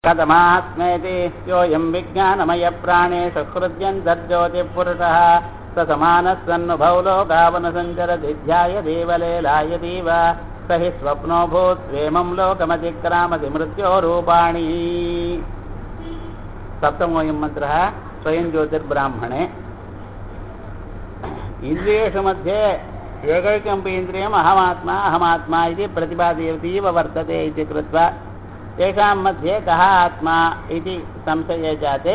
कथमात्मेति योऽयं विज्ञानमयप्राणेषु हृद्यन्तर्ज्योतिःपुरुषः स समानः सन्नुभौ लोकावनसञ्चरति ध्यायदेवलेलायतीव स हि स्वप्नो भूत्वेमं लोकमतिक्रामति मृत्योरूपाणि सप्तमोऽयं मन्त्रः स्वयं ज्योतिर्ब्राह्मणे इन्द्रियेषु मध्ये एकैकमपि इन्द्रियम् अहमात्मा अहमात्मा इति प्रतिपादयतीव वर्तते इति कृत्वा तेषां मध्ये कः आत्मा इति संशये जाते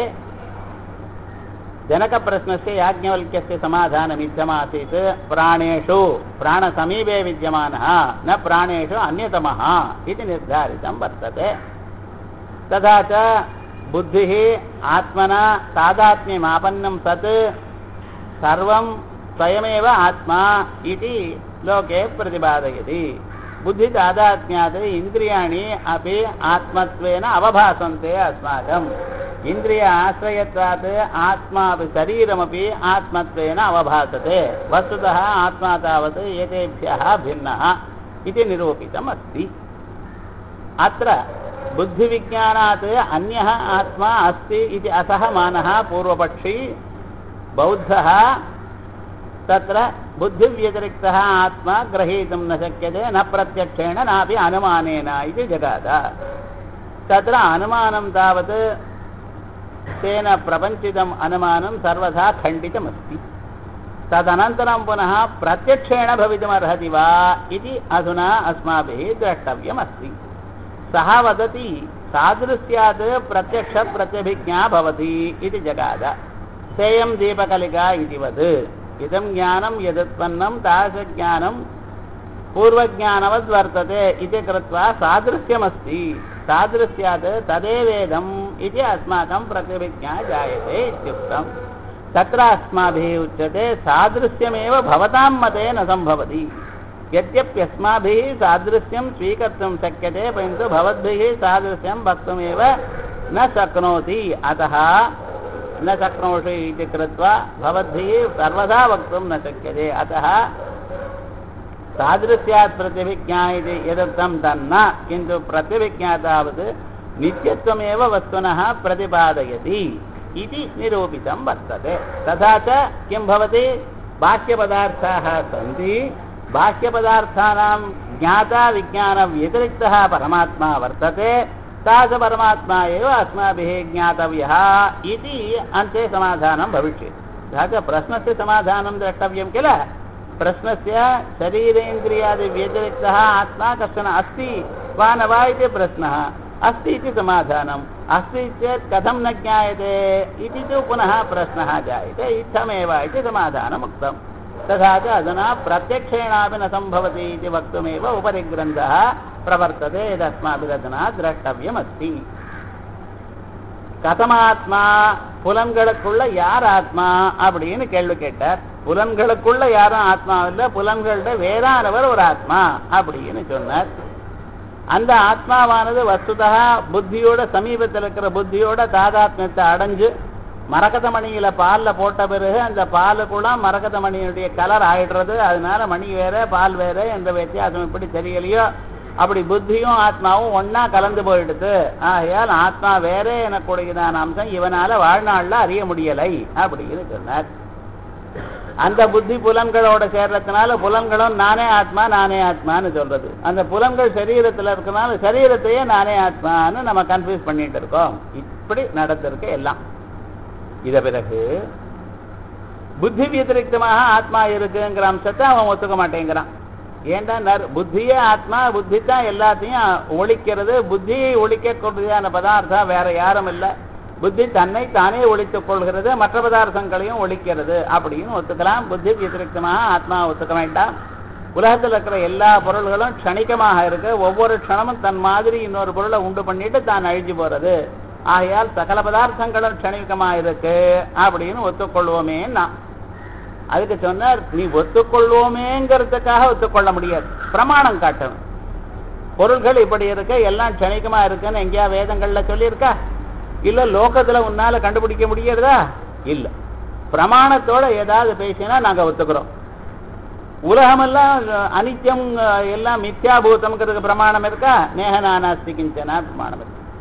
जनकप्रश्नस्य याज्ञवल्क्यस्य समाधानमित्थमासीत् प्राणेषु प्राणसमीपे विद्यमानः न प्राणेषु अन्यतमः इति निर्धारितं वर्तते तथा च बुद्धिः आत्मना तादात्म्यमापन्नं सत् सर्वं स्वयमेव आत्मा इति लोके प्रतिपादयति बुद्धितादात्म्यात् इन्द्रियाणि अपि आत्मत्वेन अवभासन्ते अस्माकम् इन्द्रिय आश्रयत्वात् आत्मा अपि शरीरमपि आत्मत्वेन अवभासते वस्तुतः आत्मा तावत् एतेभ्यः भिन्नः इति निरूपितम् अस्ति अत्र बुद्धिविज्ञानात् अन्यः आत्मा अस्ति इति असहमानः पूर्वपक्षी बौद्धः तत्र बुद्धिव्यतिरिक्तः आत्मा ग्रहीतुं न शक्यते न प्रत्यक्षेण नापि अनुमानेन इति जगाद तत्र अनुमानं तावत् तेन प्रपञ्चितम् अनुमानं सर्वथा खण्डितमस्ति तदनन्तरं पुनः प्रत्यक्षेण भवितुमर्हति वा इति अधुना अस्माभिः द्रष्टव्यमस्ति सः वदति सादृश्यात् प्रत्यक्षप्रत्यभिज्ञा भवति इति जगाद सेयं दीपकलिका इतिवत् इदं ज्ञानं यदुत्पन्नं तादृशज्ञानं पूर्वज्ञानवद्वर्तते इति कृत्वा सादृश्यमस्ति सादृश्यात् तदेवेदम् इति अस्माकं प्रतिभिज्ञा जायते इत्युक्तम् तत्र अस्माभिः उच्यते सादृश्यमेव भवतां मते न सम्भवति यद्यप्यस्माभिः सादृश्यं स्वीकर्तुं शक्यते परन्तु भवद्भिः सादृश्यं वक्तुमेव न शक्नोति अतः न शक्नोषि इति कृत्वा भवद्भिः सर्वदा वक्तुं न शक्यते अतः तादृश्यात् प्रतिभिज्ञा इति यदुक्तं तन्न किन्तु प्रतिभिज्ञा तावत् नित्यत्वमेव वस्तुनः प्रतिपादयति इति निरूपितं वर्तते तथा च किं भवति बाह्यपदार्थाः सन्ति बाह्यपदार्थानां ज्ञाता विज्ञानव्यतिरिक्तः परमात्मा वर्तते तादृशपरमात्मा एव अस्माभिः ज्ञातव्यः इति अन्ते समाधानं भविष्यति तथा च प्रश्नस्य समाधानं द्रष्टव्यं किल प्रश्नस्य शरीरेन्द्रियादिव्यतिरिक्तः आत्मा कश्चन अस्ति वा न वा इति प्रश्नः अस्ति इति समाधानम् अस्ति चेत् कथं न ज्ञायते इति तु पुनः प्रश्नः जायते इत्थमेव इति समाधानम् उक्तम् तथा च अधुना प्रत्यक्षेणापि न सम्भवति इति वक्तुमेव उपरि ग्रन्थः प्रवर्तते यदस्माभिरधुना द्रष्टव्यमस्ति கதமாத்மா புலன்களுக்குள்ள யார் ஆத்மா அப்படின்னு கேள்வி கேட்டார் புலன்களுக்குள்ள யாரும் ஆத்மா இல்லை புலன்களோட வேறானவர் ஒரு ஆத்மா அப்படின்னு சொன்னார் அந்த ஆத்மாவானது வஸ்துதா புத்தியோட சமீபத்தில் இருக்கிற புத்தியோட தாதாத்மியத்தை அடைஞ்சு மரகத மணியில பால்ல போட்ட பிறகு அந்த பாலுக்குள்ள மரகத மணியினுடைய கலர் ஆயிடுறது அதனால மணி வேற பால் வேற எந்த வித்தியாசம் இப்படி தெரியலையோ அப்படி புத்தியும் ஆத்மாவும் ஒன்னா கலந்து போயிடுது ஆகையால் ஆத்மா வேற எனக்கூடியதான அம்சம் இவனால வாழ்நாள்ல அறிய முடியலை அப்படின்னு சொன்னார் அந்த புத்தி புலன்களோட சேர்றதுனால புலன்களும் நானே ஆத்மா நானே ஆத்மான்னு சொல்றது அந்த புலன்கள் சரீரத்துல இருக்கனால சரீரத்தையே நானே ஆத்மான்னு நம்ம கன்ஃபியூஸ் பண்ணிட்டு இருக்கோம் இப்படி நடந்திருக்கு எல்லாம் இத பிறகு புத்தி வியதிரிக்தமாக ஆத்மா இருக்குங்கிற அம்சத்தை அவன் ஒத்துக்க மாட்டேங்கிறான் ஏண்டா புத்தியே ஆத்மா புத்தி தான் எல்லாத்தையும் ஒழிக்கிறது புத்தியை ஒழிக்கக்கூடியதான பதார்த்தம் வேற யாரும் இல்லை புத்தி தன்னை தானே ஒழித்துக் கொள்கிறது மற்ற பதார்த்தங்களையும் ஒழிக்கிறது அப்படின்னு ஒத்துக்கலாம் புத்தி வியதிரிக்தமாக ஆத்மா ஒத்துக்க வேண்டாம் உலகத்தில் இருக்கிற எல்லா பொருள்களும் க்ஷணிகமாக இருக்கு ஒவ்வொரு க்ஷணமும் தன் மாதிரி இன்னொரு பொருளை உண்டு பண்ணிட்டு தான் அழிஞ்சு போறது ஆகையால் சகல பதார்த்தங்களும் க்ஷணிகமாக இருக்கு அப்படின்னு ஒத்துக்கொள்வோமே நான் அதுக்கு சொன்னார் நீ ஒத்துக்கொள்வோமேங்கிறதுக்காக ஒத்துக்கொள்ள முடியாது பிரமாணம் காட்டணும் பொருள்கள் இப்படி இருக்க எல்லாம் க்ஷணிகமா இருக்குன்னு எங்கேயா வேதங்கள்ல சொல்லியிருக்கா இல்ல லோகத்துல உன்னால கண்டுபிடிக்க முடியறதா இல்ல பிரமாணத்தோட ஏதாவது பேசினா நாங்க ஒத்துக்கிறோம் உலகமெல்லாம் அனித்தியம் எல்லாம் மித்யாபூதம்ங்கிறதுக்கு பிரமாணம் இருக்கா நேகநானாஸ்தி கிஞ்சனா பிரமாணம் இருக்கு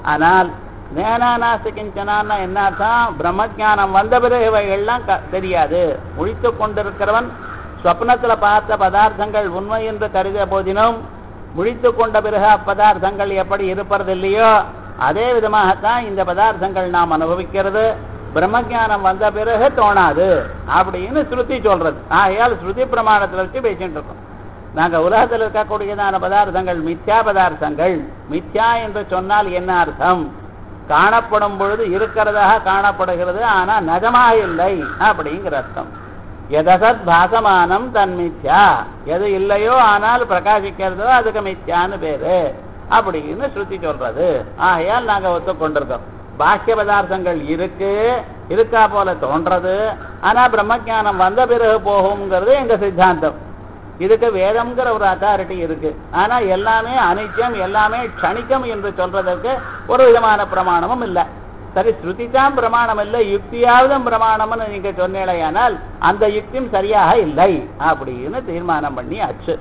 ஆனால் நேனானாசி கிஞ்சனான்னா என்ன அர்த்தம் பிரம்மஜானம் வந்த பிறகு இவைகள்லாம் க- தெரியாது முழித்து கொண்டிருக்கிறவன் ஸ்வப்னத்துல பார்த்த பதார்த்தங்கள் உண்மை என்று கருத போதினும் முழித்து கொண்ட பிறகு அப்பதார்த்தங்கள் எப்படி இருப்பதில்லையோ அதே விதமாகத்தான் இந்த பதார்த்தங்கள் நாம் அனுபவிக்கிறது பிரம்மஜானம் வந்த பிறகு தோணாது அப்படின்னு ஸ்ருதி சொல்றது ஆகையால் ஸ்ருதி பிரமாணத்துல வச்சு பேசிட்டு இருக்கோம் நாங்க உலகத்தில் இருக்கக்கூடியதான பதார்த்தங்கள் மித்யா பதார்த்தங்கள் மித்யா என்று சொன்னால் என்ன அர்த்தம் காணப்படும் பொழுது இருக்கிறதாக காணப்படுகிறது ஆனா நிஜமாக இல்லை அப்படிங்கிற அர்த்தம் எதசத் பாசமானம் தன் மித்யா எது இல்லையோ ஆனால் பிரகாசிக்கிறதோ அதுக்கு மித்யான்னு பேரு அப்படின்னு ஸ்ருதி சொல்றது ஆகையால் நாங்க ஒத்துக்கொண்டிருக்கோம் பாக்கிய பதார்த்தங்கள் இருக்கு இருக்கா போல தோன்றது ஆனா பிரம்மஞானம் வந்த பிறகு போகுங்கிறது எங்க சித்தாந்தம் இதுக்கு வேதம்ங்கிற ஒரு அத்தாரிட்டி இருக்கு ஆனா எல்லாமே அனிச்சம் எல்லாமே க்ஷணிக்கம் என்று சொல்றதற்கு ஒரு விதமான பிரமாணமும் இல்லை சரி ஸ்ருதி தான் பிரமாணம் இல்லை யுக்தியாவது பிரமாணம்னு நீங்க சொன்னீங்களேயானால் அந்த யுக்தியும் சரியாக இல்லை அப்படின்னு தீர்மானம் பண்ணி ஆச்சு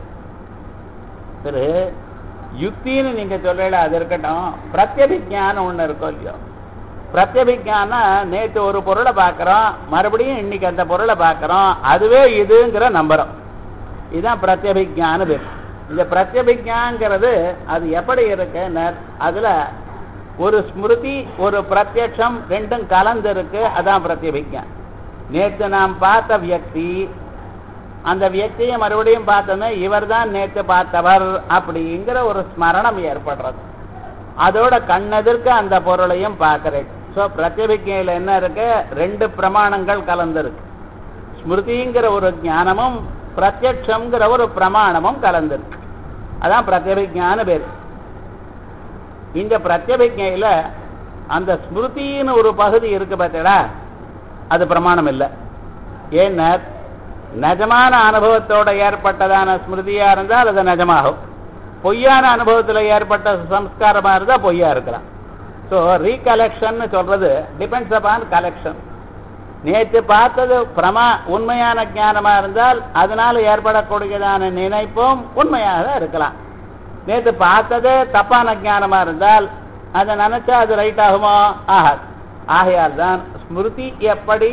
சரி யுக்தின்னு நீங்க சொல்லல அது இருக்கட்டும் பிரத்யபிஜானம் ஒண்ணு இருக்கும் இல்லையோ பிரத்யபிஜானா நேற்று ஒரு பொருளை பார்க்கறோம் மறுபடியும் இன்னைக்கு அந்த பொருளை பார்க்கறோம் அதுவே இதுங்கிற நம்புறோம் இதுதான் பிரத்யபிஜான பேர் இந்த பிரத்யபிஜாங்கிறது அது எப்படி இருக்குன்னு அதுல ஒரு ஸ்மிருதி ஒரு பிரத்யட்சம் ரெண்டும் கலந்து இருக்கு அதான் பிரத்யபிஜா நேற்று நாம் பார்த்த வியக்தி அந்த வியக்தியை மறுபடியும் பார்த்தோன்னா இவர் தான் நேற்று பார்த்தவர் அப்படிங்கிற ஒரு ஸ்மரணம் ஏற்படுறது அதோட கண்ணெதிர்க்க அந்த பொருளையும் பார்க்கிறேன் ஸோ பிரத்யபிக்கையில் என்ன இருக்கு ரெண்டு பிரமாணங்கள் கலந்துருக்கு ஸ்மிருதிங்கிற ஒரு ஞானமும் பிரத்யக்ஷங்கிற ஒரு பிரமாணமும் கலந்துருக்கு அதான் பிரத்யபிஜான பேர் இந்த பிரத்யபிஜையில அந்த ஸ்மிருதின்னு ஒரு பகுதி இருக்கு பார்த்தீங்களா அது பிரமாணம் இல்லை ஏன்னா நிஜமான அனுபவத்தோட ஏற்பட்டதான ஸ்மிருதியா இருந்தால் அது நிஜமாகும் பொய்யான அனுபவத்தில் ஏற்பட்ட சம்ஸ்காரமா இருந்தா பொய்யா இருக்கலாம் ஸோ ரீகலெக்ஷன் சொல்றது டிபெண்ட்ஸ் அப்பான் கலெக்ஷன் நேற்று பார்த்தது பிரமா உண்மையான ஞானமா இருந்தால் அதனால ஏற்படக்கூடியதான நினைப்பும் உண்மையாக தான் இருக்கலாம் நேற்று பார்த்ததே தப்பான ஞானமா இருந்தால் அதை நினைச்சா அது ரைட் ஆகுமோ ஆகாது ஆகையால் தான் ஸ்மிருதி எப்படி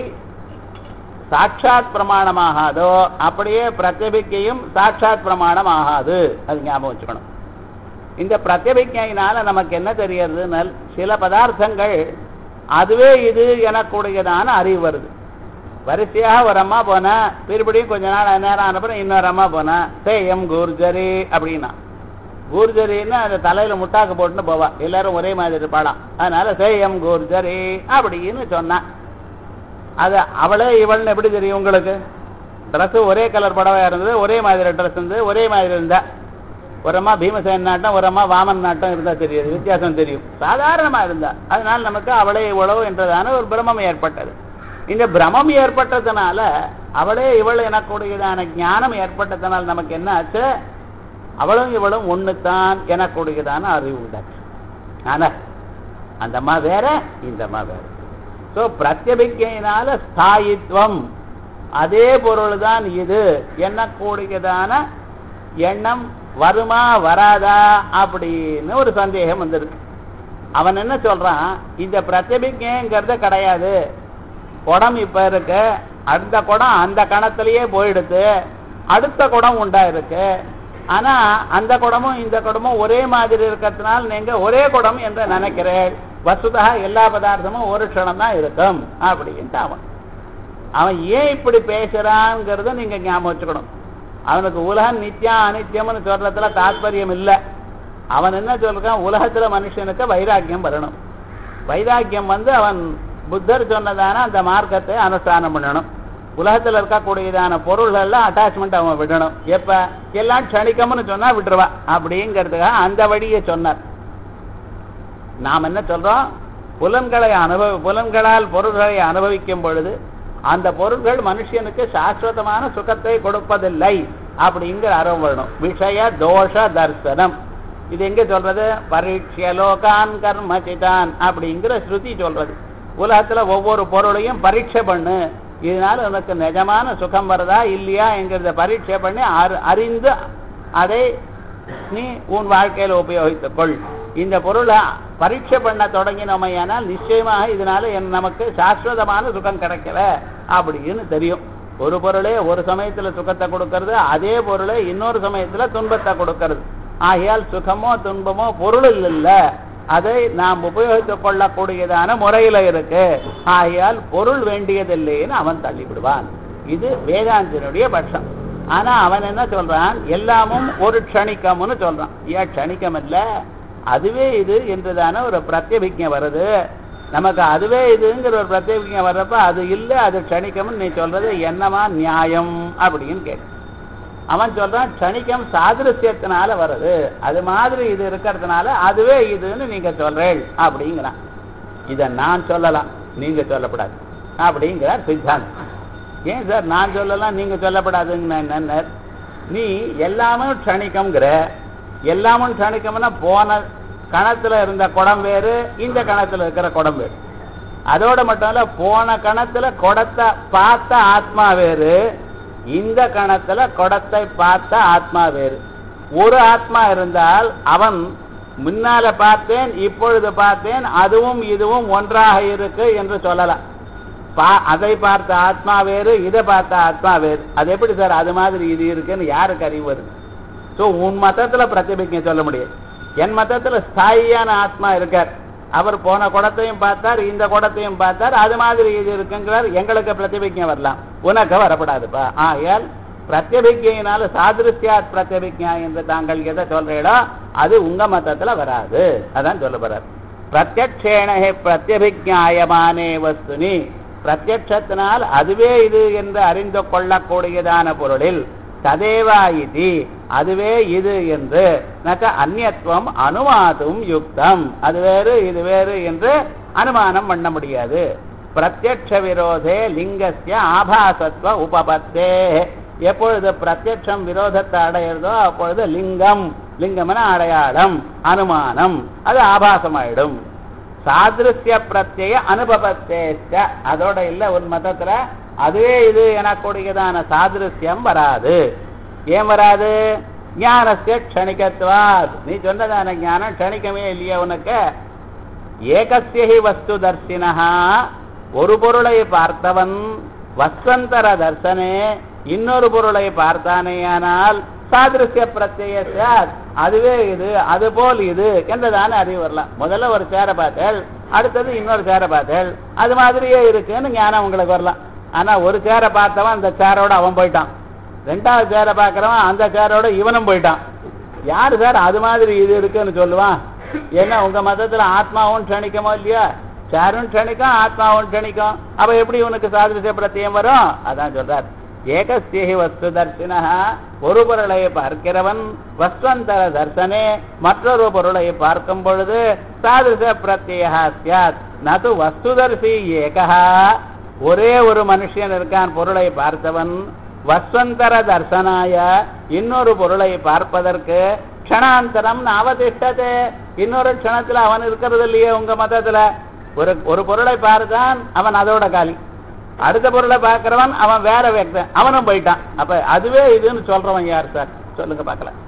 சாட்சாத் பிரமாணமாகாதோ அப்படியே பிரத்யபிக்கையும் சாட்சாத் பிரமாணம் ஆகாது அது ஞாபகம் வச்சுக்கணும் இந்த பிரத்யபிக்கையினால நமக்கு என்ன தெரியறதுன்னு சில பதார்த்தங்கள் அதுவே இது எனக்கூடியதான அறிவு வருது வரிசையாக ஒரு அம்மா போனா திருப்படியும் கொஞ்ச நாள் நேரம் ஆனப்புறம் இன்னொரு அம்மா போனா சேயம் கூர்ஜரி அப்படின்னா கூர்ஜரின்னு அந்த தலையில முட்டாக்கு போட்டுன்னு போவா எல்லாரும் ஒரே மாதிரி இருப்பாளாம் அதனால சேயம் கூர்ஜரி அப்படின்னு சொன்னான் அது அவளே இவள்னு எப்படி தெரியும் உங்களுக்கு ட்ரெஸ் ஒரே கலர் புடவையா இருந்தது ஒரே மாதிரி ட்ரெஸ் இருந்தது ஒரே மாதிரி இருந்தா ஒரு அம்மா பீமசேன் நாட்டம் ஒரு அம்மா வாமன் நாட்டம் இருந்தா தெரியாது வித்தியாசம் தெரியும் சாதாரணமா இருந்தா அதனால நமக்கு அவளே இவ்வளவு என்றதான ஒரு பிரமம் ஏற்பட்டது இந்த பிரமம் ஏற்பட்டதுனால அவளே இவள் எனக்கூடியதான ஞானம் ஏற்பட்டதுனால நமக்கு என்ன ஆச்சு அவளும் இவளும் ஒண்ணுதான் எனக்கூடியதான அறிவு உண்டாச்சு ஆனா அந்த அம்மா வேற இந்த அம்மா வேற ஸோ பிரத்யபிக்கையினால ஸ்தாயித்வம் அதே பொருள் தான் இது எண்ணக்கூடியதான எண்ணம் வருமா வராதா அப்படின்னு ஒரு சந்தேகம் வந்திருக்கு அவன் என்ன சொல்றான் இந்த பிரத்யபிக்கைங்கிறது கிடையாது குடம் இப்ப இருக்கு அந்த குடம் அந்த கணத்திலேயே போயிடுது அடுத்த குடம் உண்டா இருக்கு ஆனா அந்த குடமும் இந்த குடமும் ஒரே மாதிரி இருக்கிறதுனால நீங்க ஒரே குடம் என்று நினைக்கிறேன் வசுதா எல்லா பதார்த்தமும் ஒரு க்ஷணம் தான் இருக்கும் அப்படின்ட்டு அவன் அவன் ஏன் இப்படி பேசுறாங்கிறத நீங்க ஞாபகம் வச்சுக்கணும் அவனுக்கு உலகம் நித்தியம் அனித்தியம்னு சொல்றதுல தாத்பரியம் இல்லை அவன் என்ன சொல்றான் உலகத்துல மனுஷனுக்கு வைராக்கியம் வரணும் வைராக்கியம் வந்து அவன் புத்தர் சொன்னதான அந்த மார்க்கத்தை அனுஷ்டானம் பண்ணணும் உலகத்துல இருக்கக்கூடியதான பொருள்கள் எல்லாம் அட்டாச்மெண்ட் அவன் விடணும் எப்ப எல்லாம் க்ஷணிக்கம்னு சொன்னா விட்டுருவா அப்படிங்கிறதுக்காக அந்த வழியை சொன்னார் நாம் என்ன சொல்றோம் புலன்களை அனுபவ புலன்களால் பொருள்களை அனுபவிக்கும் பொழுது அந்த பொருள்கள் மனுஷனுக்கு சாஸ்வதமான சுகத்தை கொடுப்பதில்லை அப்படிங்கிற அறம் வரணும் விஷய தோஷ தர்சனம் இது எங்க சொல்றது பரீட்சிய லோகான் கர்மசிதான் அப்படிங்கிற ஸ்ருதி சொல்றது உலகத்துல ஒவ்வொரு பொருளையும் பரீட்சை பண்ணு இதனால உனக்கு நிஜமான சுகம் வருதா இல்லையா என்கிறத பரீட்சை பண்ணி அறிந்து அதை நீ உன் வாழ்க்கையில உபயோகித்துக் கொள் இந்த பொருளை பரீட்சை பண்ண தொடங்கினோமையானால் நிச்சயமாக இதனால என் நமக்கு சாஸ்வதமான சுகம் கிடைக்கல அப்படின்னு தெரியும் ஒரு பொருளே ஒரு சமயத்துல சுகத்தை கொடுக்கறது அதே பொருளை இன்னொரு சமயத்துல துன்பத்தை கொடுக்கறது ஆகையால் சுகமோ துன்பமோ பொருள் இல்ல அதை நாம் உபயோகித்துக் கொள்ளக்கூடியதான முறையில இருக்கு ஆகையால் பொருள் வேண்டியதில்லைன்னு அவன் தள்ளிவிடுவான் இது வேதாந்தினுடைய பட்சம் ஆனா அவன் என்ன சொல்றான் எல்லாமும் ஒரு க்ஷணிக்கம்னு சொல்றான் ஏன் க்ஷணிக்கம் இல்ல அதுவே இது என்றுதான ஒரு பிரத்யபிக்ஞை வருது நமக்கு அதுவே இதுங்கிற ஒரு பிரத்யபிக்ஞை வர்றப்ப அது இல்லை அது க்ஷணிக்கம்னு நீ சொல்றது என்னமா நியாயம் அப்படின்னு கேட்டு அவன் சொல்றான் க்ஷணிக்கம் சாதிருஷ்யத்தினால வருது அது மாதிரி இது இருக்கிறதுனால அதுவே இதுன்னு நீங்க சொல்றேன் அப்படிங்கிறான் இத நான் சொல்லலாம் நீங்க சொல்லப்படாது அப்படிங்கிறார் சித்தாந்த் ஏன் சார் நான் சொல்லலாம் நீங்க சொல்லப்படாதுங்க என்ன நீ எல்லாமே க்ஷணிக்கம்ங்கிற எல்லாமும் க்ஷணிக்கம்னா போன கணத்துல இருந்த குடம் வேறு இந்த கணத்துல இருக்கிற குடம் வேறு அதோட மட்டும் இல்ல போன கணத்துல குடத்தை பார்த்த ஆத்மா வேறு இந்த கணத்துல குடத்தை பார்த்த ஆத்மா வேறு ஒரு ஆத்மா இருந்தால் அவன் முன்னால பார்த்தேன் இப்பொழுது பார்த்தேன் அதுவும் இதுவும் ஒன்றாக இருக்கு என்று சொல்லலாம் பா- அதை பார்த்த ஆத்மா வேறு இதை பார்த்த ஆத்மா வேறு அது எப்படி சார் அது மாதிரி இது இருக்குன்னு யாருக்கு அறிவு வருது ஸோ உன் மதத்துல பிரதிபிக்க சொல்ல முடியாது என் மதத்துல ஸ்தாயியான ஆத்மா இருக்கார் அவர் போன குடத்தையும் பார்த்தார் இந்த குடத்தையும் பார்த்தார் அது மாதிரி இது இருக்குங்கிறார் எங்களுக்கு பிரதிபிக்க வரலாம் உனக்கு வரப்படாதுப்பா ஆகையால் பிரத்யபிக்கையினால சாதிருஷ்யாத் பிரத்யபிக்ஞா என்று தாங்கள் எதை சொல்றீடோ அது உங்க மதத்துல வராது அதான் சொல்ல போறார் பிரத்யக்ஷேணே பிரத்யபிக்ஞாயமானே வஸ்துனி பிரத்யட்சத்தினால் அதுவே இது என்று அறிந்து கொள்ளக்கூடியதான பொருளில் ததேவா இது அதுவே இது என்று நக அந்நியத்துவம் அனுமாதும் யுக்தம் அது வேறு இது வேறு என்று அனுமானம் பண்ண முடியாது பிரத்யக்ஷ விரோதே லிங்கஸ்ய ஆபாசத்துவ உபபத்தே எப்பொழுது பிரத்யட்சம் விரோதத்தை அடையிறதோ அப்பொழுது லிங்கம் லிங்கம்னா அடையாளம் அனுமானம் அது ஆபாசமாயிடும் சாதிருஷ்ய பிரத்யய அனுபவத்தேச்ச அதோட இல்ல உன் மதத்துல அதுவே இது எனக்கூடியதான சாதிருஷ்யம் வராது ஏன் வராது ஞானஸ்ய க்ஷணிகத்வாத் நீ சொன்னதான ஞானம் க்ஷணிக்கமே இல்லையா உனக்கு ஏகஸ்யஹி வஸ்து தர்சினஹா ஒரு பொருளை பார்த்தவன் வஸ்வந்தர தர்சனே இன்னொரு பொருளை பார்த்தானேயானால் சாதிருஷ்ய பிரத்யய சாத் அதுவே இது அது போல் இது என்றதான அறிவு வரலாம் முதல்ல ஒரு சேரை பார்த்தேள் அடுத்தது இன்னொரு சேரை பார்த்தேள் அது மாதிரியே இருக்குன்னு ஞானம் உங்களுக்கு வரலாம் ஆனா ஒரு சேரை பார்த்தவன் அந்த சேரோட அவன் போயிட்டான் ரெண்டாவது சேரை பார்க்கறவன் அந்த சேரோட இவனும் போயிட்டான் யாரு சார் அது மாதிரி இது இருக்குன்னு சொல்லுவான் ஏன்னா உங்க மதத்துல ஆத்மாவும் க்ஷணிக்கமோ இல்லையா சேரும் க்ஷணிக்கும் ஆத்மாவும் க்ஷணிக்கும் அப்ப எப்படி உனக்கு சாதிருஷ்ய பிரத்தியம் வரும் அதான் சொல்றார் ஏகஸ்யஹி வஸ்து தர்சினா ஒரு பொருளை பார்க்கிறவன் வஸ்வந்தர தர்சனே மற்றொரு பொருளை பார்க்கும் பொழுது சாதிருஷ பிரத்யா சியாத் நது வஸ்துதர்சி ஏகா ஒரே ஒரு மனுஷன் இருக்கான் பொருளை பார்த்தவன் வஸ்வந்தர தர்சனாய இன்னொரு பொருளை பார்ப்பதற்கு க்ஷணாந்தரம் அவதிஷ்டதே இன்னொரு க்ஷணத்துல அவன் இருக்கிறது இல்லையே உங்க மதத்துல ஒரு ஒரு பொருளை பார்த்தான் அவன் அதோட காலி அடுத்த பொருளை பார்க்கிறவன் அவன் வேற வேக்தன் அவனும் போயிட்டான் அப்ப அதுவே இதுன்னு சொல்றவன் யார் சார் சொல்லுங்க பார்க்கலாம்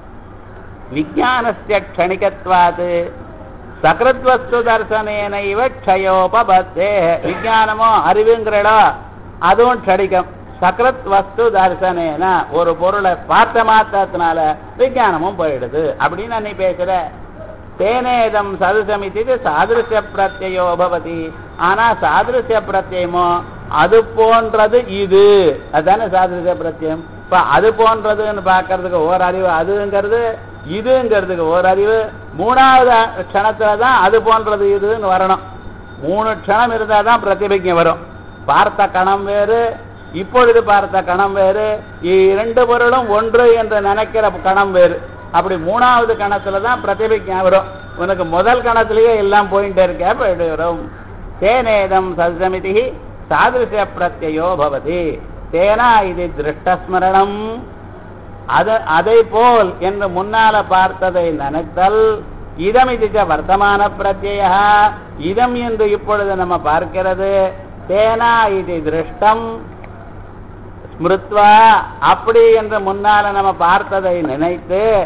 விஜானஸ்ய க்ஷணிகத்வாது சகிருத்வஸ்து தர்சனேனைவ க்ஷயோபபத்தே விஜானமோ அறிவுங்கிறடோ அதுவும் க்ஷணிகம் சகிருத் வஸ்து தர்சனேன ஒரு பொருளை பார்த்த மாத்திரத்தினால விஜானமும் போயிடுது அப்படின்னு நீ பேசுற தேனேதம் சதுசமிதி சாதிருஷ்ய பிரத்யோ பவதி ஆனா சாதிருஷ்ய பிரத்யமோ அது போன்றது இது அதானே சாதிருஷ்ய பிரத்யம் இப்ப அது போன்றதுன்னு பார்க்கறதுக்கு ஓர் அறிவு அதுங்கிறது இதுங்கிறதுக்கு ஓர் அறிவு மூணாவது க்ஷணத்துல தான் அது போன்றது இதுன்னு வரணும் மூணு க்ஷணம் இருந்தா தான் பிரதிபிக்ஞை வரும் பார்த்த கணம் வேறு இப்பொழுது பார்த்த கணம் வேறு இரண்டு பொருளும் ஒன்று என்று நினைக்கிற கணம் வேறு அப்படி மூணாவது கணத்துல தான் பிரதிபிக்ஞா வரும் உனக்கு முதல் கணத்திலேயே எல்லாம் போயிட்டே இருக்க போயிட்டு வரும் தேனேதம் சத்சமிதி சாதிருஷ பிரத்யோ பவதி தேனா இது திருஷ்டஸ்மரணம் அது அதை போல் என்று முன்னால பார்த்ததை நினைத்தல் இதம் இது வர்த்தமான பிரத்ய இதம் என்று இப்பொழுது நம்ம பார்க்கிறது தேனா இது திருஷ்டம் ஸ்மிருத்வா அப்படி என்று முன்னால நம்ம பார்த்ததை நினைத்து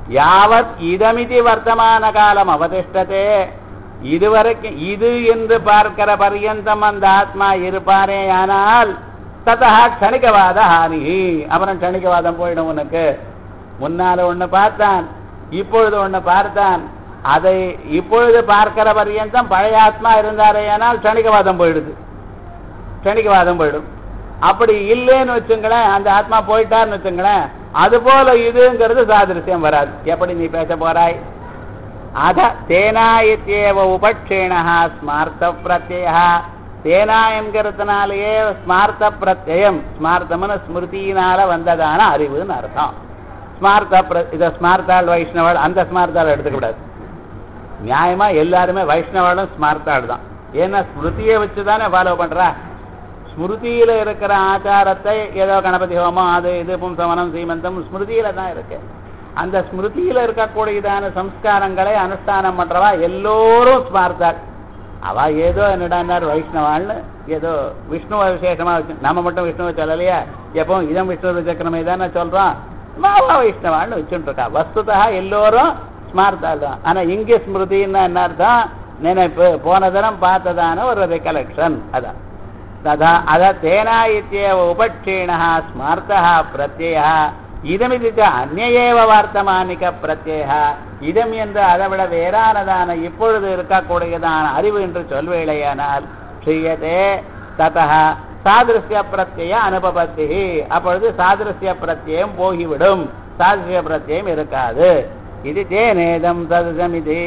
யாவத் இதமிதி வர்த்தமான காலம் அவதிஷ்டதே இதுவரைக்கும் இது என்று பார்க்கிற பர்யந்தம் அந்த ஆத்மா இருப்பாரே ஆனால் ததா க்ஷணிகவாத ஹானி அப்புறம் க்ஷணிகவாதம் போயிடும் உனக்கு முன்னால ஒண்ணு பார்த்தான் இப்பொழுது ஒண்ணு பார்த்தான் அதை இப்பொழுது பார்க்கிற பர்யந்தம் பழைய ஆத்மா இருந்தாரே ஆனால் க்ஷணிகவாதம் போயிடுது க்ஷணிகவாதம் போயிடும் அப்படி இல்லைன்னு வச்சுங்களேன் அந்த ஆத்மா போயிட்டார்னு வச்சுங்களேன் அது போல இதுங்கிறது சாதிருஷ்யம் வராது எப்படி நீ பேச போறாய் அத தேனா இத்தியேவ உபக்ஷேணா ஸ்மார்த்த பிரத்ய தேனா என்கிறதுனாலேயே ஸ்மார்த்த பிரத்யம் ஸ்மார்த்தம்னு ஸ்மிருதியினால வந்ததான அறிவுன்னு அர்த்தம் ஸ்மார்த்த பிர இதை ஸ்மார்த்தாள் வைஷ்ணவாள் அந்த ஸ்மார்த்தாள் எடுத்துக்க கூடாது நியாயமா எல்லாருமே வைஷ்ணவாளும் ஸ்மார்த்தாள் தான் ஏன்னா ஸ்மிருதியை வச்சு தானே ஃபாலோ பண்றா ஸ்மிருதியில இருக்கிற ஆச்சாரத்தை ஏதோ கணபதி ஹோமம் அது இது பும்சவனம் சீமந்தம் ஸ்மிருதியில தான் இருக்கு அந்த ஸ்மிருதியில இருக்கக்கூடியதான சம்ஸ்காரங்களை அனுஷ்டானம் பண்றவா எல்லோரும் ஸ்மார்த்தாள் அவ ஏதோ என்னடான்னார் வைஷ்ணவாள்னு ஏதோ விஷ்ணுவை விசேஷமா வச்சு நம்ம மட்டும் விஷ்ணுவை சொல்லலையா எப்பவும் இதம் விஷ்ணு சக்கரமே தானே சொல்றோம் மாவா வைஷ்ணவாள்னு வச்சுட்டு இருக்கா வஸ்துதா எல்லோரும் ஸ்மார்த்தாள் தான் ஆனா இங்க ஸ்மிருதின்னா என்ன அர்த்தம் நினைப்பு போன தினம் பார்த்ததான ஒரு ரெக்கலெக்ஷன் அதான் ததா அத தேனா இத்தியேவ உபக்ஷீணः ஸ்மார்த்தः பிரத்யயः இதமிதி ச அந்நேவ வார்த்தமானிக பிரத்யய இதம் என்று அதை விட வேறானதான இப்பொழுது இருக்கக்கூடியதான அறிவு என்று சொல்வேளையானால் ஸ்ரீயதே ததः சாதிருஷ்ய பிரத்யய அனுபபத்தி அப்பொழுது சாதிருஷ்ய பிரத்யயம் போகிவிடும் சாதிருஷ்ய பிரத்யயம் இருக்காது இது தேனேதம் சதுசமிதி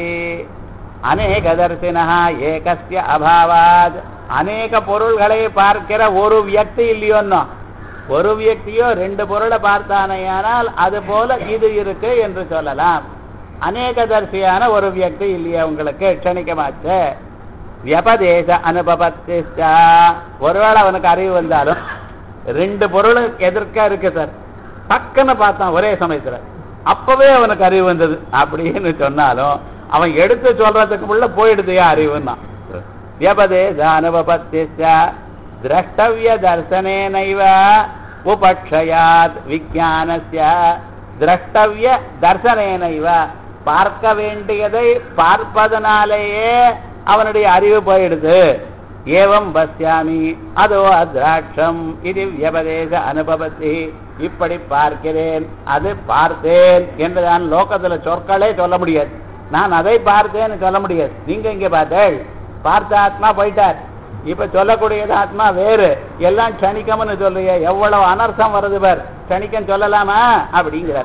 அநேகதர்சினா ஏகஸ்ய அபாவாத் அநேக பொருள்களை பார்க்கிற ஒரு வியக்தி இல்லையோன்னோ ஒரு வியக்தியோ ரெண்டு பொருளை பார்த்தானேயானால் அது போல இது இருக்கு என்று சொல்லலாம் அநேகதர்சியான ஒரு வியக்தி இல்லையா உங்களுக்கு க்ஷணிக்கமாச்சு வியபதேச அனுபவத்திச்சா ஒருவேளை அவனுக்கு அறிவு வந்தாலும் ரெண்டு பொருள் எதிர்க்க இருக்கு சார் டக்குன்னு பார்த்தான் ஒரே சமயத்துல அப்பவே அவனுக்கு அறிவு வந்தது அப்படின்னு சொன்னாலும் அவன் எடுத்து சொல்றதுக்கு உள்ள போயிடுதையா அறிவுன்னா வியபதேச அனுபவத்திச்ச திரஷ்டவிய தர்சனேனைவ உபக்ஷயாத் விஜானஸ்ய திரஷ்டவிய தர்சனேனைவ பார்க்க வேண்டியதை பார்ப்பதனாலேயே அவனுடைய அறிவு போயிடுது ஏவம் பஸ்யாமி அதோ அத்ராட்சம் இது வியபதேச அனுபவத்தி இப்படி பார்க்கிறேன் அது பார்த்தேன் என்று நான் லோகத்துல சொற்களே சொல்ல முடியாது நான் அதை பார்த்தேன்னு சொல்ல முடியாது நீங்க இங்க பார்த்தேள் பார்த்த ஆத்மா போயிட்டார் இப்ப சொல்லக்கூடியது ஆத்மா வேறு எல்லாம் க்ஷணிக்கம்னு சொல்றிய எவ்வளவு அனர்த்தம் வருது பார் க்ஷணிக்கம் சொல்லலாமா அப்படிங்கிறார்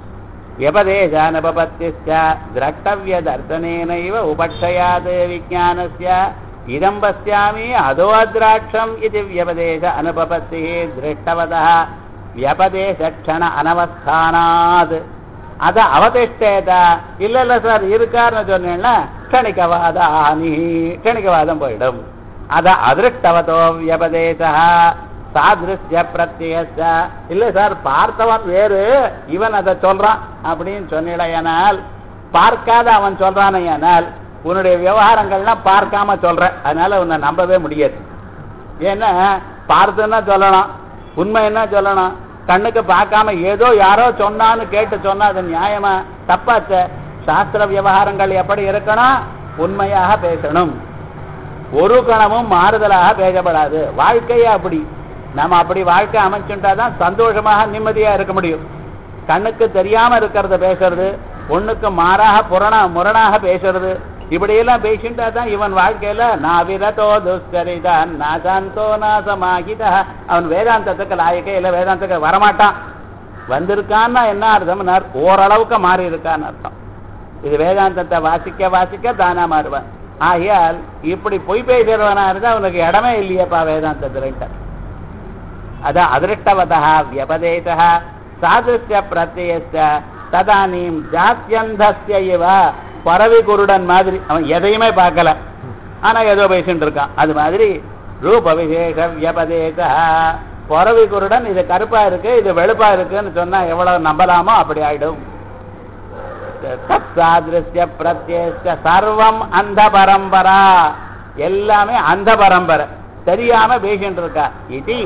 व्यपदेशानपपत्तिश्च द्रष्टव्यदर्शनेनैव उपक्षयात् विज्ञानस्य इदं पश्यामि अधोऽद्राक्षम् इति व्यपदेश अनुपपत्तिः दृष्टवतः व्यपदेशक्षण अनवस्थानात् அத அவதிஷ்டேத இல்ல இல்ல சார் இருக்காருன்னு சொன்னேன்னா க்ஷணிகவாத ஆனி க்ஷணிகவாதம் போயிடும் அத அதிருஷ்டவதோ வியபதேசா சாதிருஷ்ய பிரத்யஸ்த இல்ல சார் பார்த்தவன் வேறு இவன் அதை சொல்றான் அப்படின்னு சொன்னிடையானால் பார்க்காத அவன் சொல்றானையானால் உன்னுடைய விவகாரங்கள்லாம் பார்க்காம சொல்ற அதனால உன்னை நம்பவே முடியாது ஏன்னா பார்த்துன்னா சொல்லணும் உண்மை என்ன சொல்லணும் கண்ணுக்கு பார்க்காம ஏதோ யாரோ சொன்னான்னு கேட்டு சொன்னா அது நியாயமா தப்பாச்ச சாஸ்திர விவகாரங்கள் எப்படி இருக்கணும் உண்மையாக பேசணும் ஒரு கணமும் மாறுதலாக பேசப்படாது வாழ்க்கையே அப்படி நம்ம அப்படி வாழ்க்கை அமைச்சுட்டாதான் சந்தோஷமாக நிம்மதியா இருக்க முடியும் கண்ணுக்கு தெரியாம இருக்கிறத பேசுறது ஒண்ணுக்கு மாறாக புறணா முரணாக பேசுறது இப்படியெல்லாம் பேசிட்டா தான் இவன் வாழ்க்கையில நான் விரதோ துஷ்கரிதான் நாசாந்தோ நாசமாகிதா அவன் வேதாந்தத்துக்கு லாயக்கே இல்ல வேதாந்தத்துக்கு வரமாட்டான் வந்திருக்கான்னா என்ன அர்த்தம்னா ஓரளவுக்கு மாறி இருக்கான்னு அர்த்தம் இது வேதாந்தத்தை வாசிக்க வாசிக்க தானா மாறுவான் ஆகையால் இப்படி பொய் பேசுறவனா இருந்தா அவனுக்கு இடமே இல்லையப்பா வேதாந்தத்துல அத அதிருஷ்டவதா வியபதேசா சாதுஷ்ய பிரத்யஸ்த ததானீம் ஜாத்தியந்தஸ்ய இவ பறவை குருடன் மாதிரி அவன் எதையுமே பார்க்கல ஆனா ஏதோ பேசிட்டு இருக்கான் அது மாதிரி ரூப விசேஷ வியபதேசா பறவை குருடன் இது கருப்பா இருக்கு இது வெளுப்பா இருக்குன்னு சொன்னா எவ்வளவு நம்பலாமோ அப்படி ஆயிடும் சாதிருஷ்ய பிரத்யேஷ்ட சர்வம் அந்த பரம்பரா எல்லாமே அந்த பரம்பரை தெரியாம பேசிட்டு இருக்கா இது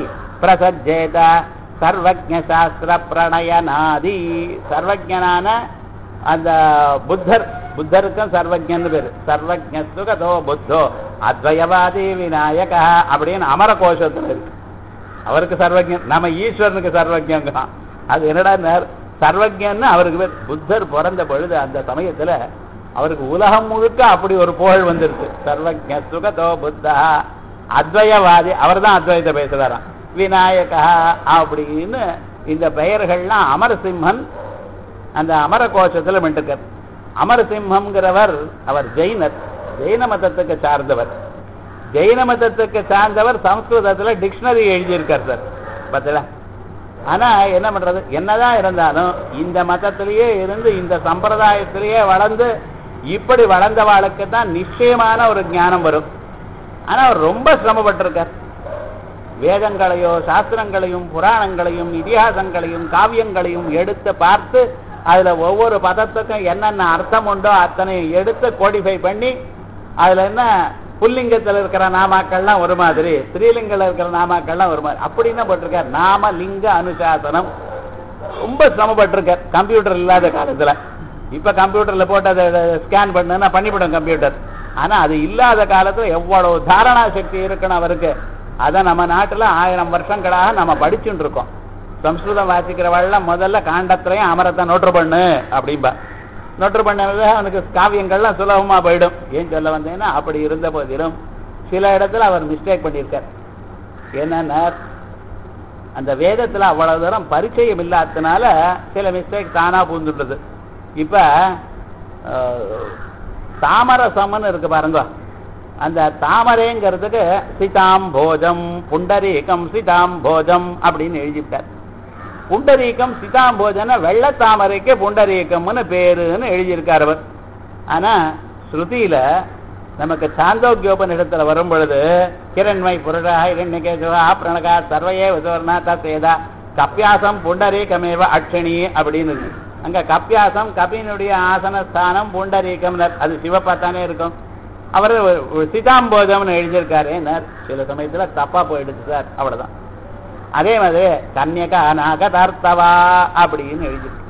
பிரசஜேத சர்வஜ சாஸ்திர பிரணயனாதி சர்வஜனான அந்த புத்தர் புத்தருக்கும் சர்வஜன்னு பேரு சர்வஜ சுகதோ புத்தோ அத்வயவாதி விநாயகா அப்படின்னு அமர கோஷத்துல இருக்கு அவருக்கு சர்வஜன் நம்ம ஈஸ்வரனுக்கு சர்வஜங்க அது என்னடா நேர் சர்வஜன்னு அவருக்கு பேர் புத்தர் பிறந்த பொழுது அந்த சமயத்துல அவருக்கு உலகம் முழுக்க அப்படி ஒரு புகழ் வந்துருக்கு சர்வஜ சுகதோ புத்தா அத்வயவாதி அவர் தான் அத்வைத பேசுறாராம் விநாயகா அப்படின்னு இந்த பெயர்கள்லாம் அமரசிம்மன் அந்த அமர கோஷத்துல மின்ட்டுக்கார் அமரசிம்மங்கிறவர் அவர் ஜெயினர் ஜெயின மதத்துக்கு சார்ந்தவர் ஜெயின மதத்துக்கு சார்ந்தவர் சம்ஸ்கிருதத்துல டிக்ஷனரி எழுதியிருக்கார் சார் பார்த்தல ஆனா என்ன பண்றது என்னதான் இருந்தாலும் இந்த மதத்திலேயே இருந்து இந்த சம்பிரதாயத்திலேயே வளர்ந்து இப்படி வளர்ந்தவாளுக்கு தான் நிச்சயமான ஒரு ஞானம் வரும் ஆனா அவர் ரொம்ப சிரமப்பட்டிருக்கார் வேதங்களையோ சாஸ்திரங்களையும் புராணங்களையும் இதிகாசங்களையும் காவியங்களையும் எடுத்து பார்த்து அதுல ஒவ்வொரு பதத்துக்கும் என்னென்ன அர்த்தம் உண்டோ அத்தனையும் எடுத்து கோடிஃபை பண்ணி அதுல என்ன புல்லிங்கத்துல இருக்கிற நாமாக்கள்லாம் ஒரு மாதிரி ஸ்ரீலிங்கத்துல இருக்கிற நாமாக்கள்லாம் ஒரு மாதிரி அப்படின்னு போட்டிருக்கார் நாம லிங்க அனுசாசனம் ரொம்ப சிரமப்பட்டிருக்கார் கம்ப்யூட்டர் இல்லாத காலத்துல இப்ப கம்ப்யூட்டர்ல போட்டு அதை ஸ்கேன் பண்ணுன்னா பண்ணிவிடும் கம்ப்யூட்டர் ஆனா அது இல்லாத காலத்துல எவ்வளவு தாரணா சக்தி இருக்கணும் அவருக்கு அதை நம்ம நாட்டுல ஆயிரம் வருஷங்களாக நம்ம படிச்சுட்டு இருக்கோம் சம்ஸ்கிருதம் வாசிக்கிறவள்லாம் முதல்ல காண்டத்திலையும் அமரத்தை நோட்டு பண்ணு அப்படிம்பா நோட்டு பண்ணது அவனுக்கு காவியங்கள்லாம் சுலபமா போயிடும் ஏன் சொல்ல வந்தேன்னா அப்படி இருந்த போதிலும் சில இடத்துல அவர் மிஸ்டேக் பண்ணியிருக்கார் என்னன்னா அந்த வேதத்துல அவ்வளவு தூரம் பரிச்சயம் இல்லாததுனால சில மிஸ்டேக் தானா பூந்துடுது இப்ப அஹ், தாமரசம்னு இருக்கு பாருங்க அந்த தாமரைங்கிறதுக்கு சிதாம் போஜம் புண்டரீகம் சிதாம் போஜம் அப்படின்னு எழுதிவிட்டார் புண்டரீகம் சிதாம் போஜன வெள்ள தாமரைக்கு புண்டரீகம்னு பேருன்னு எழுதியிருக்கார் அவர் ஆனா ஸ்ருதியில நமக்கு சாந்தோக்கியோபனிடத்துல வரும் பொழுது கிரண்மை புருடா இரண்யகேசவா பிரணகா சர்வையே விசுவர்ணா தசேதா கப்பியாசம் புண்டரீகமேவ அக்ஷணி அப்படின்னு இருக்கு அங்க கப்பியாசம் கபியினுடைய ஆசனஸ்தானம் புண்டரீகம் அது சிவப்பாத்தானே இருக்கும் அவர் சிதாம்போதம்னு எழுதியிருக்காரு சில சமயத்துல தப்பா போயிடுச்சு சார் அவ்வளவுதான் அதே மாதிரி கன்யகா நாகதார்த்தவா அப்படின்னு எழுதியிருக்கு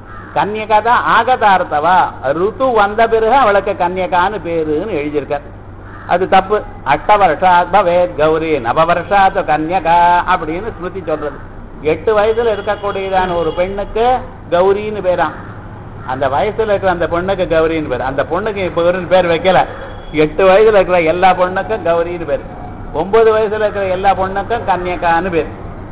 கன்யகா தான் ஆகதார்த்தவா ருத்து வந்த பிறகு அவளுக்கு கன்யகான்னு பேருன்னு எழுதியிருக்கார் அது தப்பு அட்ட வருஷாத் பவேத் கௌரி நவ வருஷாத் கன்யகா அப்படின்னு ஸ்மிருதி சொல்றது எட்டு வயசுல இருக்கக்கூடியதான ஒரு பெண்ணுக்கு கௌரின்னு பேராம் அந்த வயசுல இருக்கிற அந்த பொண்ணுக்கு கௌரின்னு பேர் அந்த பொண்ணுக்கு இப்ப கௌரின்னு பேர் வைக்கல எட்டு வயசுல இருக்கிற எல்லா பொண்ணுக்கும் கௌரின்னு பேர் ஒன்பது வயசுல இருக்கிற எல்லா பொண்ணுக்கும் கன்யகான்னு பேர்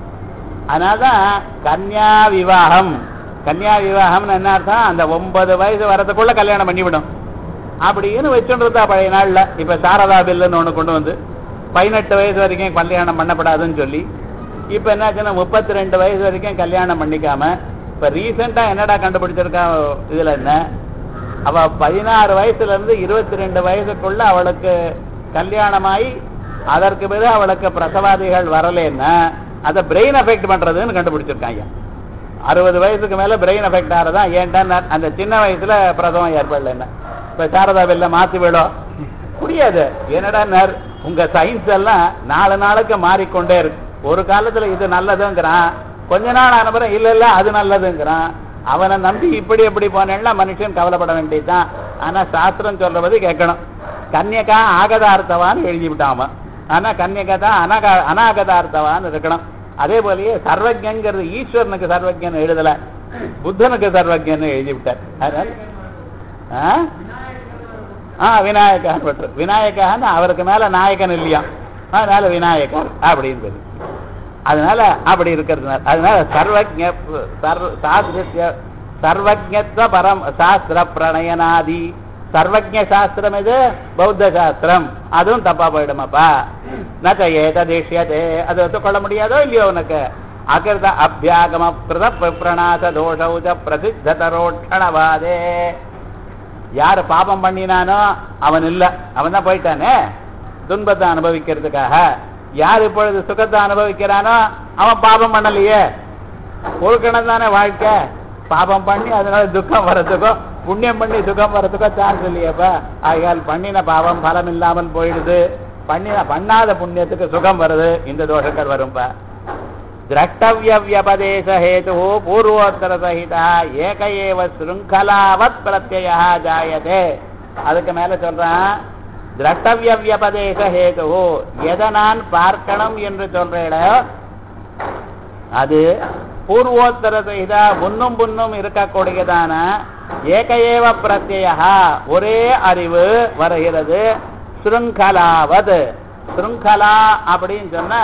அதனாலதான் கன்யா விவாகம் கன்யா விவாகம்னு என்ன அர்த்தம் அந்த ஒன்பது வயசு வரதுக்குள்ள கல்யாணம் பண்ணிவிடும் அப்படின்னு வச்சுருந்தா பழைய நாள்ல இப்ப சாரதா பில்லுன்னு ஒண்ணு கொண்டு வந்து பதினெட்டு வயசு வரைக்கும் கல்யாணம் பண்ணப்படாதுன்னு சொல்லி இப்ப என்னாச்சுன்னா முப்பத்தி ரெண்டு வயசு வரைக்கும் கல்யாணம் பண்ணிக்காம இப்ப ரீசெண்டா என்னடா கண்டுபிடிச்சிருக்கா இதுல என்ன அவ பதினாறு வயசுல இருந்து இருபத்தி ரெண்டு வயசுக்குள்ள அவளுக்கு கல்யாணமாயி அதற்கு பிறகு அவளுக்கு பிரசவாதிகள் வரலன்னா அதை பிரெயின் அஃபெக்ட் பண்றதுன்னு கண்டுபிடிச்சிருக்காங்க அறுபது வயசுக்கு மேல பிரெயின் அஃபெக்ட் ஆறதா ஏன்டா அந்த சின்ன வயசுல பிரசவம் ஏற்படல என்ன இப்ப சாரதா பில்ல மாத்தி விடும் புரியாது என்னடா நர் உங்க சயின்ஸ் எல்லாம் நாலு நாளுக்கு மாறிக்கொண்டே இருக்கு ஒரு காலத்துல இது நல்லதுங்கிறான் கொஞ்ச நாள் ஆனப்புறம் இல்ல இல்ல அது நல்லதுங்கிறான் அவனை நம்பி இப்படி எப்படி போனேன்னா மனுஷன் கவலைப்பட வேண்டியதுதான் ஆனா சாஸ்திரம் சொல்றது கேட்கணும் கன்யகா ஆகதார்த்தவான்னு எழுதி விட்டான் அவன் ஆனா கன்யகா தான் அனாகா அனாகதார்த்தவான்னு இருக்கணும் அதே போலயே சர்வஜங்கிறது ஈஸ்வரனுக்கு சர்வஜன் எழுதல புத்தனுக்கு சர்வஜன் எழுதி விட்டார் அதனால ஆ? ஆ விநாயகர் பற்று விநாயகன்னு அவருக்கு மேல நாயகன் இல்லையா அதனால விநாயகர் அப்படின்னு பேரு. அதனால அப்படி இருக்கிறதுனால அதனால சர்வஜ சர்வ சாஸ்திர சர்வஜத்வ பரம் சாஸ்திர பிரணயனாதி சர்வஜ சாஸ்திரம் இது பௌத்த சாஸ்திரம் அதுவும் தப்பா போயிடுமாப்பா நச்ச ஏததிஷ்யதே அது ஒத்துக்கொள்ள முடியாதோ இல்லையோ உனக்கு அகிருத அபியாகம பிரத பிரணாச தோஷௌஜ பிரசித்தரோட்சணவாதே யாரு பாபம் பண்ணினானோ அவன் இல்ல அவன் தான் போயிட்டானே துன்பத்தை அனுபவிக்கிறதுக்காக யார் இப்பொழுது சுகத்தை அனுபவிக்கிறானோ அவன் பாபம் பண்ணலையே ஒரு கணம் தானே வாழ்க்கை பாபம் பண்ணி அதனால துக்கம் வர்றதுக்கோ புண்ணியம் பண்ணி சுகம் வர்றதுக்கோ சான்ஸ் இல்லையேப்பா ஆகையால் பண்ணின பாவம் பலம் இல்லாமல் போயிடுது பண்ணின பண்ணாத புண்ணியத்துக்கு சுகம் வருது இந்த தோஷங்கள் வரும்பா திரஷ்டவியபதேச ஹேது பூர்வோத்தர சகிதா ஏக ஏவ சுருங்கலாவத் பிரத்ய ஜாயதே அதுக்கு மேல சொல்றான் திரஷ்டவியபதேச ஹேது எதை நான் பார்க்கணும் என்று சொல்றேடோ அது பூர்வோத்தர சகிதா முன்னும் புன்னும் இருக்கக்கூடியதான ஏக ஏவ பிரத்யா ஒரே அறிவு வருகிறது சுருங்கலாவது சுருங்கலா அப்படின்னு சொன்னா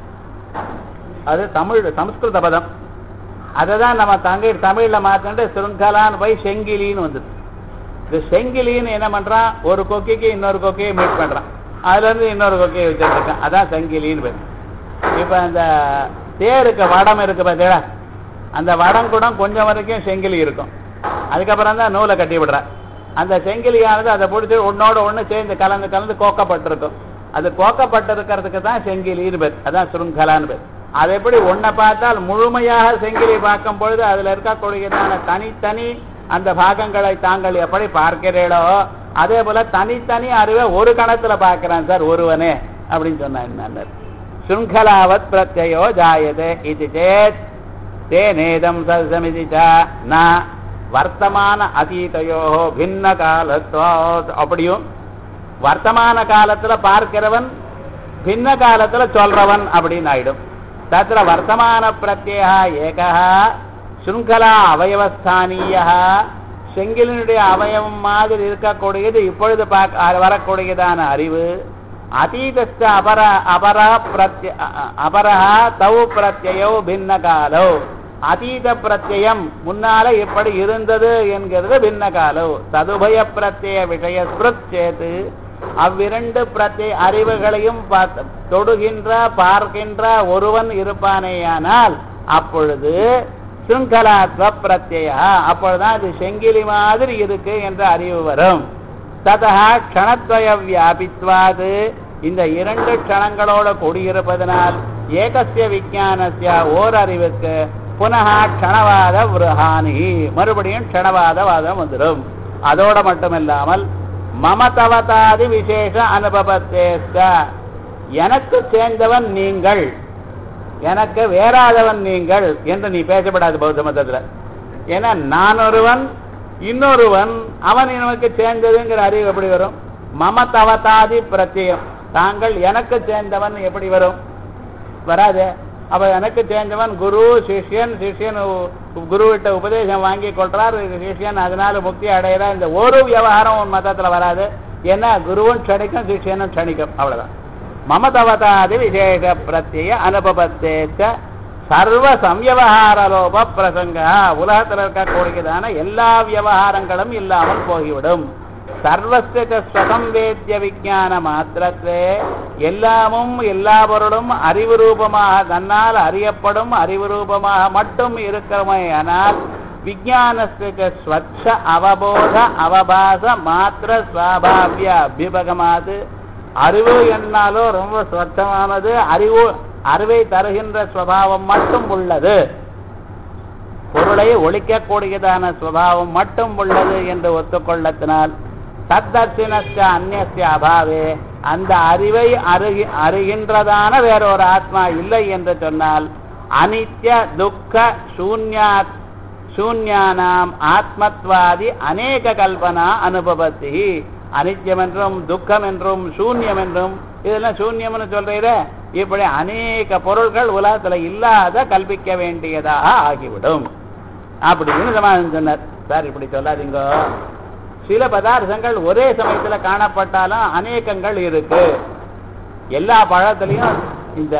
அது தமிழ் சமஸ்கிருத பதம் அதை தான் நம்ம தமிழ் தமிழ்ல மாத்திட்டு சுருங்கலான்னு போய் செங்கிலின்னு வந்தது இந்த செங்கிலின்னு என்ன பண்றான் ஒரு கொக்கிக்கு இன்னொரு கொக்கையை மீட் பண்றான் அதுல இருந்து இன்னொரு கொக்கையை வச்சுட்டு இருக்கான் அதான் செங்கிலின்னு பேர் இப்ப அந்த தேருக்கு வடம் இருக்கு பார்த்தீங்களா அந்த வடம் கூட கொஞ்சம் வரைக்கும் செங்கிலி இருக்கும் அதுக்கப்புறம் தான் நூலை கட்டி விடுற அந்த செங்கிலியானது அதை பிடிச்சி ஒன்னோட ஒண்ணு சேர்ந்து கலந்து கலந்து கோக்கப்பட்டிருக்கும் அது கோக்கப்பட்டிருக்கிறதுக்கு தான் செங்கிலின்னு பேர் அதான் சுருங்கலான்னு பேர் அது எப்படி ஒன்றை பார்த்தால் முழுமையாக செங்கிலி பார்க்கும் பொழுது அதுல இருக்கக்கூடியதான தனித்தனி அந்த பாகங்களை தாங்கள் எப்படி பார்க்கிறீர்களோ அதே போல தனித்தனி அறிவை ஒரு கணத்துல பார்க்கிறான் சார் ஒருவனே அப்படின்னு சொன்னான் சுங்கலாவத் பிரத்யோ ஜாயதே இது சேத் தேனேதம் சமிதி ந வர்த்தமான அதீதையோ பின்ன காலத்தோ அப்படியும் வர்த்தமான காலத்துல பார்க்கிறவன் பின்ன காலத்துல சொல்றவன் அப்படின்னு ஆயிடும் தத்திர வர்த்தமான பிரத்யா ஏகா சுங்கலா அவயவஸ்தானீய செங்கிலினுடைய அவயவம் மாதிரி இருக்கக்கூடியது இப்பொழுது பார்க்க வரக்கூடியதான அறிவு அதீதஸ்த அபர அபர பிரத்ய அபரஹா தௌ பிரத்யோ பின்ன காலோ அதீத பிரத்யம் முன்னால எப்படி இருந்தது என்கிறது பின்ன காலோ ததுபய பிரத்ய விஷய சேத்து அவ்விரண்டு பிரத்ய அறிவுகளையும் தொடுகின்ற பார்க்கின்ற ஒருவன் இருப்பானேயானால் அப்பொழுது சுங்கலாத்வ பிரத்யா அப்பொழுதுதான் அது செங்கிலி மாதிரி இருக்கு என்ற அறிவு வரும் ததா க்ஷணத்வய வியாபித்வாது இந்த இரண்டு க்ஷணங்களோட கூடியிருப்பதனால் ஏகசிய விஜானசிய ஓர் அறிவுக்கு புனக க்ஷணவாத விரஹானி மறுபடியும் க்ஷணவாத வாதம் வந்துடும் அதோட மட்டுமில்லாமல் மமதவதாதி விசேஷ அனுபவத்தேஸ்க எனக்கு சேர்ந்தவன் நீங்கள் எனக்கு வேறாதவன் நீங்கள் என்று நீ பேசப்படாது பௌத்த மதத்துல ஏன்னா நான் ஒருவன் இன்னொருவன் அவன் எனக்கு சேர்ந்ததுங்கிற அறிவு எப்படி வரும் மம தவதாதி பிரத்யம் தாங்கள் எனக்கு சேர்ந்தவன் எப்படி வரும் வராது அப்ப எனக்கு சேர்ந்தவன் குரு சிஷ்யன் சிஷ்யன் குருவிட்ட உபதேசம் வாங்கி கொள்றார் சிஷ்யன் அதனால முக்தி அடையிறா இந்த ஒரு விவகாரம் உன் மதத்துல வராது ஏன்னா குருவும் க்ஷணிக்கும் சிஷ்யனும் க்ஷணிக்கும் அவ்வளவுதான் மமதவதாதி விசேஷ பிரத்ய அனுபவத்தேச்ச சர்வ சம்யவகார லோப பிரசங்க உலகத்தில் இருக்கக்கூடியதான எல்லா விவகாரங்களும் இல்லாமல் போய்விடும் சர்வஸ்வதம் வேத்திய விஞ்ஞான மாத்திரத்தே எல்லாமும் எல்லா பொருளும் அறிவு ரூபமாக தன்னால் அறியப்படும் அறிவு ரூபமாக மட்டும் இருக்கிறமே ஆனால் விஜானஸ்துக்கு ஸ்வச்ச அவபோத அவபாச மாத்திர சுவாபாவிய அபிபகமாது அறிவு என்னாலோ ரொம்ப ஸ்வச்சமானது அறிவு அறிவை தருகின்ற சுவாவம் மட்டும் உள்ளது பொருளை ஒழிக்கக்கூடியதான சுவாவம் மட்டும் உள்ளது என்று ஒத்துக்கொள்ளத்தினால் தத்தர்சினஸ்த அந்நிய அபாவே அந்த அறிவை அருகி அறிகின்றதான வேறொரு ஆத்மா இல்லை என்று சொன்னால் அனித்ய துக்க சூன்யா சூன்யானாம் ஆத்மத்வாதி அநேக கல்பனா அனுபவத்தி அனித்யம் என்றும் துக்கம் என்றும் சூன்யம் என்றும் இதெல்லாம் சூன்யம்னு சொல்றீர இப்படி அநேக பொருள்கள் உலகத்துல இல்லாத கல்பிக்க வேண்டியதாக ஆகிவிடும் அப்படின்னு சமாதானம் சொன்னார் சார் இப்படி சொல்லாதீங்க சில பதார்த்தங்கள் ஒரே சமயத்துல காணப்பட்டாலும் அநேகங்கள் இருக்கு எல்லா பழத்திலையும் இந்த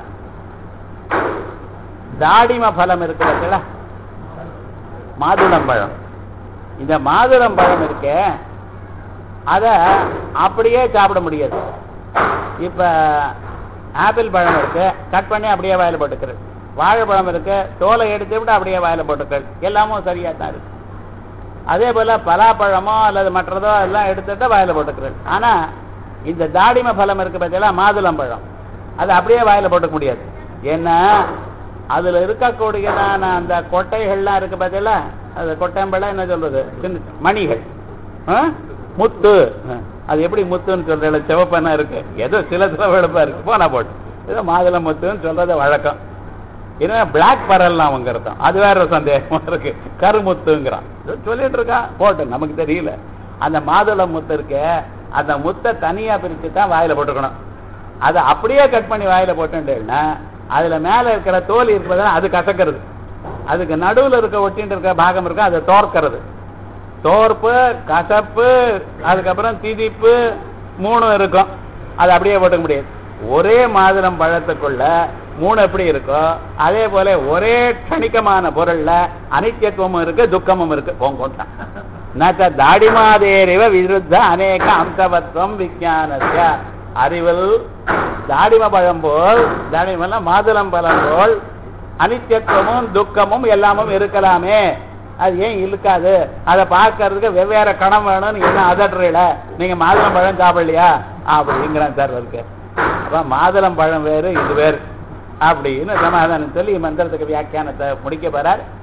தாடிம பழம் இருக்கு பார்த்தீங்களா மாதுளம்பழம் இந்த மாதுளம்பழம் இருக்கே அத அப்படியே சாப்பிட முடியாது இப்ப ஆப்பிள் பழம் இருக்கு கட் பண்ணி அப்படியே வாயில போட்டுக்கிறது வாழைப்பழம் இருக்கு தோலை எடுத்து விட்டு அப்படியே வாயில போட்டுக்கள் எல்லாமும் சரியா தான் இருக்கு அதே போல பலாப்பழமோ அல்லது மற்றதோ எல்லாம் எடுத்துட்டு வாயில போட்டுக்கிறது ஆனா இந்த தாடிம பழம் இருக்கு பார்த்தீங்களா மாதுளம்பழம் அது அப்படியே வாயில போட்டுக்க முடியாது ஏன்னா அதுல இருக்கக்கூடியதான அந்த கொட்டைகள்லாம் இருக்கு பார்த்தீங்களா அது கொட்டைம்பழம் என்ன சொல்றது சின்ன மணிகள் ஆ? முத்து ஆ. அது எப்படி முத்துன்னு சொல்றேன் சிவப்பனா இருக்கு ஏதோ சில சில வெளுப்பா இருக்கு போனா போட்டு ஏதோ மாதுளை முத்துன்னு சொல்றது வழக்கம் என்ன பிளாக் பரல்லாம் அவங்க அர்த்தம் அது வேற சந்தேகமா இருக்கு கருமுத்துங்கிறான் இது சொல்லிட்டு இருக்கான் போட்டு நமக்கு தெரியல அந்த மாதுளை முத்து இருக்கு அந்த முத்தை தனியா பிரிச்சு தான் வாயில போட்டுக்கணும் அதை அப்படியே கட் பண்ணி வாயில போட்டுட்டேன்னா அதுல மேல இருக்கிற தோல் இருப்பதால் அது கசக்கிறது அதுக்கு நடுவுல இருக்க ஒட்டின்னு இருக்க பாகம் இருக்கு அதை தோற்கிறது தோற்பு கசப்பு அதுக்கப்புறம் திதிப்பு மூணும் இருக்கும் அது அப்படியே போட்டுக்க முடியாது ஒரே மாதுளம் பழத்துக்குள்ள மூணு எப்படி இருக்கோ அதே போல ஒரே க்ஷணிகமான பொருள்ல அனித்தியத்துவமும் இருக்கு துக்கமும் இருக்கு போங்கோட்டான் நச்ச தாடிமாதேரிவ விருத்த அநேக அம்சவத்வம் விஜயானஸ்ய அறிவில் தாடிம பழம் போல் தாடிமல்ல மாதுளம் பழம் போல் அனித்தியத்துவமும் துக்கமும் எல்லாமும் இருக்கலாமே அது ஏன் இழுக்காது அதை பார்க்கறதுக்கு வெவ்வேறு கணம் வேணும்னு என்ன அதட்டுறீல நீங்க மாதுளம் பழம் சாப்பிடலையா அப்படிங்கிறான் சார் இருக்கு அப்ப மாதுளம் பழம் வேறு இது வேறு அப்படின்னு சமாதானம் சொல்லி மந்திரத்துக்கு வியாக்கியானத்தை முடிக்க போறார்